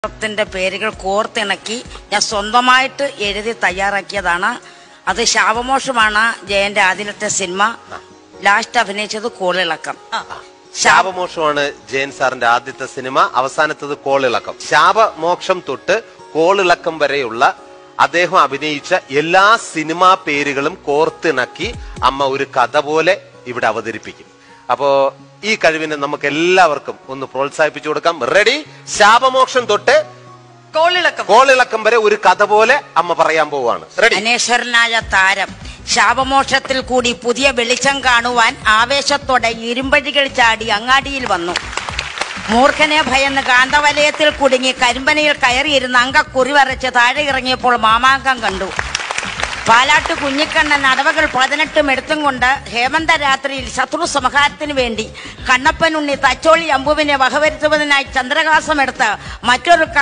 ത്തിന്റെ പേരുകൾ കോർത്തിണക്കി ഞാൻ സ്വന്തമായിട്ട് എഴുതി തയ്യാറാക്കിയതാണ് അത് ശാപമോഷമാണ് ജയന്റെ ആദ്യത്തെ സിനിമ ലാസ്റ്റ് അഭിനയിച്ചത് കോളിളക്കം ശാപമോക്ഷമാണ് ജയൻ സാറിന്റെ ആദ്യത്തെ സിനിമ അവസാനത്തത് കോളിളക്കം ശാപമോക്ഷം തൊട്ട് കോളിളക്കം വരെയുള്ള അദ്ദേഹം അഭിനയിച്ച എല്ലാ സിനിമാ പേരുകളും കോർത്തിണക്കി അമ്മ ഒരു കഥ പോലെ ഇവിടെ അവതരിപ്പിക്കും അപ്പോ ഈ കഴിവിനെ നമുക്ക് എല്ലാവർക്കും ഒന്ന് പ്രോത്സാഹിപ്പിച്ചു കൊടുക്കാം റെഡി ശാപമോക്ഷം തൊട്ട് കോളിളക്കം കോളിളക്കം വരെ ഒരു കഥ പോലെ അമ്മ പറയാൻ പോവാണ് റെഡി അനേശ്വരനായ താരം ശാപമോക്ഷത്തിൽ കൂടി പുതിയ വെളിച്ചം കാണുവാൻ ആവേശത്തോടെ ഇരുമ്പഴികൾ ചാടി അങ്ങാടിയിൽ വന്നു മൂർഖനെ ഭയന്ന് കാന്തവലയത്തിൽ കുടുങ്ങി കരിമ്പനയിൽ കയറിയിരുന്ന അങ്കക്കുറി വരച്ച് താഴെ ഇറങ്ങിയപ്പോൾ മാമാങ്കം കണ്ടു പാലാട്ട് കുഞ്ഞിക്കണ്ണൻ അടവകൾ പതിനെട്ടും എടുത്തും കൊണ്ട് ഹേമന്ത രാത്രിയിൽ ശത്രു സംഹാരത്തിന് വേണ്ടി കണ്ണപ്പനുണ്ണി തച്ചോളി അമ്പുവിനെ വകവരുത്തുന്നതിനായി ചന്ദ്രകാസം എടുത്ത് മറ്റൊരു